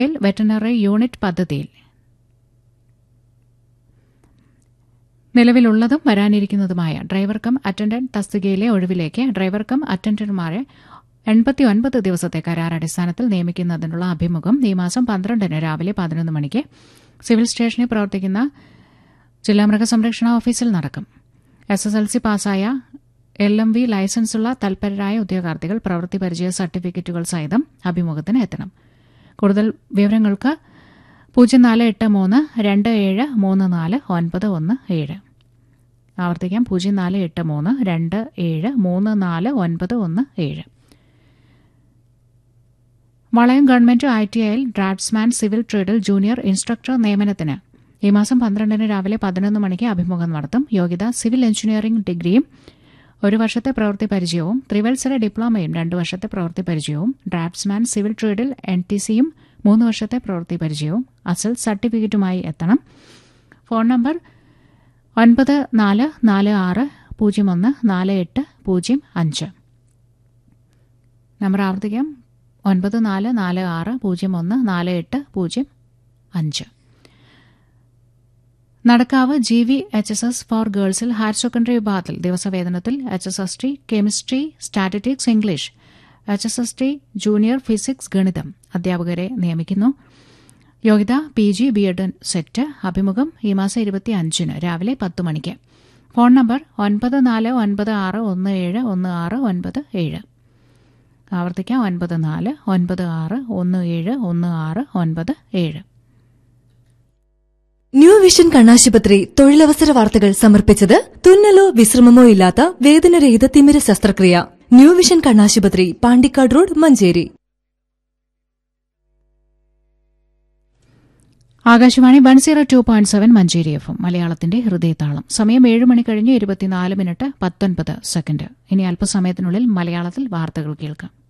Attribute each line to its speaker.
Speaker 1: veterinary unit പദ്ധതിയിൽ നിലവിലുള്ളതും വരാനിരിക്കുന്നതുമായ ഡ്രൈവർ കം അറ്റൻഡന്റ് തസ്തികയിലെ ഒഴിവിലേക്ക് ഡ്രൈവർ കം അറ്റൻഡന്റുമാരെ എൺപത്തി ഒൻപത് ദിവസത്തെ കരാർ അടിസ്ഥാനത്തിൽ നിയമിക്കുന്നതിനുള്ള അഭിമുഖം ഈ മാസം പന്ത്രണ്ടിന് രാവിലെ പതിനൊന്ന് മണിക്ക് സിവിൽ സ്റ്റേഷനിൽ പ്രവർത്തിക്കുന്ന ജില്ലാ മൃഗസംരക്ഷണ ഓഫീസിൽ നടക്കും എസ് എസ് എൽ സി പാസ്സായ എൽ എം വി ലൈസൻസുള്ള തൽപരരായ ഉദ്യോഗാർത്ഥികൾ പ്രവൃത്തി പരിചയ സർട്ടിഫിക്കറ്റുകൾ സഹിതം അഭിമുഖത്തിന് എത്തണം കൂടുതൽ വിവരങ്ങൾക്ക് പൂജ്യം നാല് എട്ട് മൂന്ന് രണ്ട് ഏഴ് മൂന്ന് നാല് ഒൻപത് ഒന്ന് ഏഴ് ആവർത്തിക്കാം പൂജ്യം നാല് എട്ട് മൂന്ന് രണ്ട് ഏഴ് മൂന്ന് നാല് ഒൻപത് ഒന്ന് ഏഴ് വളയം ഗവൺമെന്റ് ഐ ടി ഐയിൽ ഡ്രാഫ്റ്റ്സ്മാൻ സിവിൽ ട്രേഡിൽ ജൂനിയർ ഇൻസ്ട്രക്ടർ നിയമനത്തിന് ഈ മാസം പന്ത്രണ്ടിന് രാവിലെ പതിനൊന്ന് മണിക്ക് അഭിമുഖം നടത്തും യോഗ്യത സിവിൽ എഞ്ചിനീയറിംഗ് ഡിഗ്രിയും ഒരു വർഷത്തെ പ്രവൃത്തി പരിചയവും ത്രിവത്സര ഡിപ്ലോമയും രണ്ട് വർഷത്തെ പ്രവൃത്തി പരിചയവും ഡ്രാഫ്റ്റ്സ്മാൻ സിവിൽ ട്രേഡിൽ എൻ ടി സിയും മൂന്ന് വർഷത്തെ പ്രവൃത്തി പരിചയവും അസൽ സർട്ടിഫിക്കറ്റുമായി എത്തണം ഫോൺ നമ്പർ ഒൻപത് നാല് നാല് ആറ് പൂജ്യം ഒന്ന് നാല് എട്ട് പൂജ്യം അഞ്ച് നമ്പർ ആവർത്തിക്കാം ഒൻപത് നാല് നാല് ആറ് പൂജ്യം ഒന്ന് നാല് എട്ട് പൂജ്യം അഞ്ച് Nadakkavu G V H S S for ഗേൾസിൽ ഹയർ സെക്കൻഡറി വിഭാഗത്തിൽ ദിവസവേതനത്തിൽ H S S T chemistry statistics English H S S T junior physics ഗണിതം അധ്യാപകരെ നിയമിക്കുന്നു യോഗ്യത P G B Ed SET അഭിമുഖം ഈ മാസം ഇരുപത്തി അഞ്ചിന് രാവിലെ പത്ത് മണിക്ക് ഫോൺ നമ്പർ ഒൻപത് നാല് ഒൻപത് ആറ് ഒന്ന് ഏഴ് ഒന്ന് ആറ് ഒൻപത് ഏഴ് ആവർത്തിക്കാം ഒൻപത് നാല് ഒൻപത് ആറ് ഒന്ന് ഏഴ് ഒന്ന് ആറ് ഒൻപത് ഏഴ്
Speaker 2: ന്യൂ വിഷൻ കണ്ണാശുപത്രി തൊഴിലവസര വാർത്തകൾ സമർപ്പിച്ചത് തുന്നലോ വിശ്രമമോ ഇല്ലാത്ത വേദനരഹിത തിമിര ശസ്ത്രക്രിയ ന്യൂ വിഷൻ കണ്ണാശുപത്രി Pandikkad road Manjeri
Speaker 1: Akashvani one zero two point seven Manjeri F M മലയാളത്തിന്റെ ഹൃദയതാളം സമയം ഏഴ് മണി കഴിഞ്ഞ് ഇരുപത്തിനാല് മിനിറ്റ് പത്തൊൻപത് സെക്കൻഡ് ഇനി അല്പസമയത്തിനുള്ളിൽ മലയാളത്തിൽ വാർത്തകൾ കേൾക്കാം